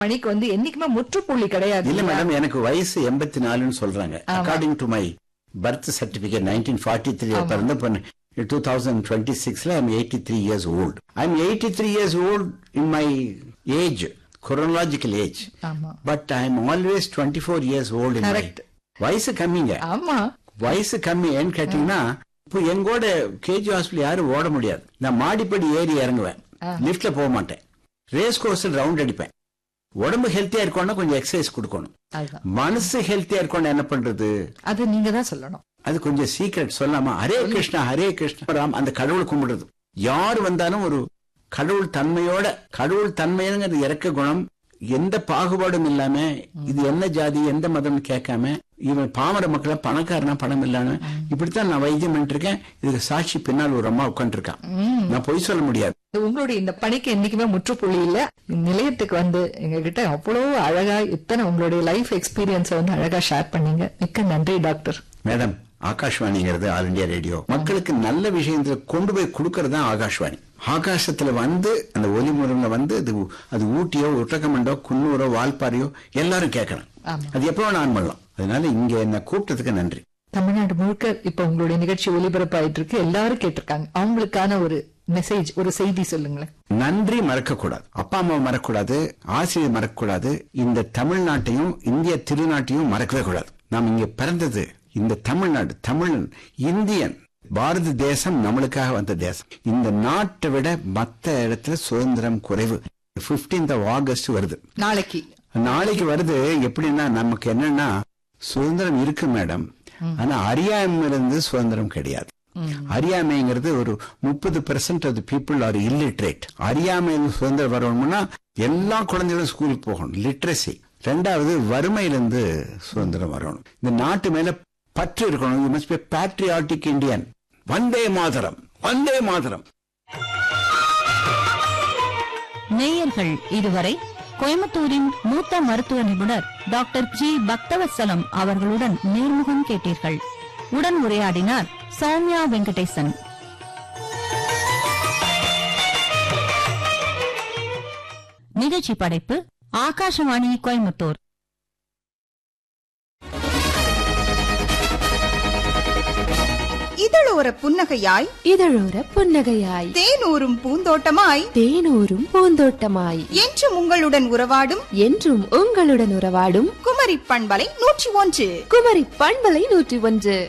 பணிக்கு வந்து என்னைக்குமே முற்றுப்புள்ளி கிடையாது இல்ல மேடம் எனக்கு வயசு எண்பத்தி நாலுன்னு சொல்றாங்க according to my birth certificate nineteen forty three பிறந்த பொண்ணு டூ தௌசண்ட் டுவெண்ட்டி சிக்ஸ்ல I'm eighty three years old I'm eighty three years old in my age chronological age ஆமா but I am always twenty four years old in Correct. வயசு கம்மிங்க ஆமா வயசு கம்மி ஏன்னு கேட்டீங்கன்னா இப்போ எங்கூட கேஜி ஹாஸ்பிட்டல் யாரும் ஓட முடியாது நான் மாடிப்படி ஏறி இறங்குவேன் லிஃப்ட்ல போக மாட்டேன் ரேஸ் கோர்ஸில் ரவுண்ட் அடிப்பேன் உடம்பு ஹெல்த்தியா இருக்கணும்னா கொஞ்சம் எக்ஸசைஸ் கொடுக்கணும் அதுதான் மனசு ஹெல்த்தியா இருக்கணும் என்ன பண்றது அது நீங்க தான் சொல்லணும் அது கொஞ்சம் சீக்கிரட் சொல்லாமா ஹரே கிருஷ்ணா ஹரே கிருஷ்ணா ராம் அந்த கடவுளை கும்பிடுறது யார் வந்தாலும் ஒரு கடவுள் தன்மையோட கடவுள் தன்மைங்கிறது இறக்க குணம் எந்த பாகுபாடும் இல்லாம இது என்ன ஜாதி எந்த மதம்னு கேட்காம இவன் பாமர மக்களை பணக்காரனா பணம் இல்லாம இப்படித்தான் நான் வைத்தியம் பண்ணிட்டு இருக்கேன் இதுக்கு சாட்சி பின்னால் ஒரு அம்மா உட்காந்துருக்கான் நான் பொய் சொல்ல முடியாது உங்களுடைய இந்த பணிக்கு என்னைக்குமே முற்றுப்புள்ளி இல்ல நிலையத்துக்கு வந்து எங்க கிட்ட அவ்வளவு அழகா இத்தனை உங்களுடைய லைஃப் எக்ஸ்பீரியன்ஸ வந்து அழகா ஷேர் பண்ணீங்க மிக்க நன்றி டாக்டர் மேடம் ஆகாஷ்வாணிங்கிறது ஆல் இந்தியா ரேடியோ மக்களுக்கு நல்ல விஷயத்துல கொண்டு போய் கொடுக்கறது தான் ஆகாஷ்வாணி ஆகாசத்துல வந்து அந்த ஒலி முறையில வந்து அது அது ஊட்டியோ உட்டகமண்டோ குன்னூரோ வால்பாறையோ எல்லாரும் கேட்கணும் ஆமா. அது எப்போ ஆன் பண்ணலாம் அதனால இங்க என்ன கூப்பிட்டதுக்கு நன்றி தமிழ்நாடு முழுக்க இப்ப உங்களுடைய நிகழ்ச்சி ஒலிபரப்பாயிட்டு இருக்கு எல்லாரும் கேட்டிருக்காங்க அவங்களுக்கான ஒரு மெசேஜ் ஒரு செய்தி சொல்லுங்களேன் நன்றி மறக்கக்கூடாது அப்பா அம்மாவை மறக்கக்கூடாது ஆசிரியர் மறக்கக்கூடாது இந்த தமிழ்நாட்டையும் இந்திய திருநாட்டையும் மறக்கவே கூடாது நாம் இங்க பிறந்தது இந்த தமிழ்நாடு தமிழன் இந்தியன் பாரத தேசம் நம்மளுக்காக வந்த தேசம் இந்த நாட்டை விட மத்த இடத்துல சுதந்திரம் குறைவு 15th ஆஃப் ஆகஸ்ட் வருது நாளைக்கு நாளைக்கு வருது எப்படின்னா நமக்கு என்னன்னா சுதந்திரம் இருக்கு மேடம் ஆனா அறியாமை இருந்து சுதந்திரம் கிடையாது அறியாமைங்கிறது ஒரு முப்பது percent of people are illiterate அறியாமையில சுதந்திரம் வரணும்னா எல்லா குழந்தைகளும் ஸ்கூலுக்கு போகணும் லிட்ரஸி ரெண்டாவது வறுமையிலிருந்து சுதந்திரம் வரணும் இந்த நாட்டு மேல பற்று இருக்கணும் you must be patriotic Indian Vande Mataram Vande Mataram நேயர்கள் இதுவரை கோயம்புத்தூரின் மூத்த மருத்துவ நிபுணர் டாக்டர் ஜி பக்தவத்சலம் அவர்களுடன் நேர்முகம் கேட்டீர்கள் உடன் உரையாடினார் சௌமியா வெங்கடேசன் நிகழ்ச்சி படைப்பு ஆகாஷவாணி கோயம்புத்தூர் இதழோர புன்னகையாய் இதழோர புன்னகையாய் தேனூரும் பூந்தோட்டமாய் தேனூரும் பூந்தோட்டமாய் என்றும் உங்களுடன் உறவாடும் என்றும் உங்களுடன் உறவாடும் குமரி பண்பலை நூற்றி ஒன்று குமரி பண்பலை நூற்றி ஒன்று